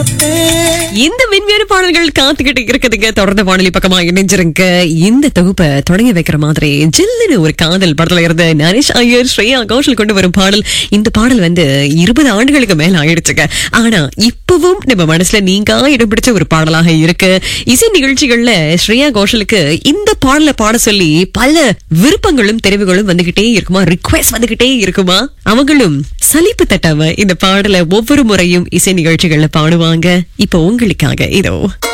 இந்த மின்வேறு பாடல்கள் காத்துக்கிட்டு இருக்குதுங்க தொடர்ந்து வானொலி பக்கமா இணைஞ்சிருங்க இந்த தொகுப்பை தொடங்கி வைக்கிற மாதிரி ஜில்லுன்னு ஒரு காதல் படத்துல இருந்து நரேஷ் ஐயர் ஸ்ரேயா கோஷல் கொண்டு வரும் பாடல் இந்த பாடல் வந்து இருபது ஆண்டுகளுக்கு மேல ஆயிடுச்சுங்க ஆனா இப்பவும் நம்ம மனசுல நீங்கா இடம் பிடிச்ச ஒரு பாடலாக இருக்கு இசை நிகழ்ச்சிகள்ல ஸ்ரேயா கோஷலுக்கு இந்த பாடலை பாட சொல்லி பல விருப்பங்களும் தெரிவுகளும் வந்துகிட்டே இருக்குமா ரிக்வெஸ்ட் வந்துகிட்டே இருக்குமா அவங்களும் சலிப்பு தட்டாம இந்த பாடலை ஒவ்வொரு முறையும் இசை நிகழ்ச்சிகள்ல பாடுவாங்க இப்போ உங்களுக்காக இதோ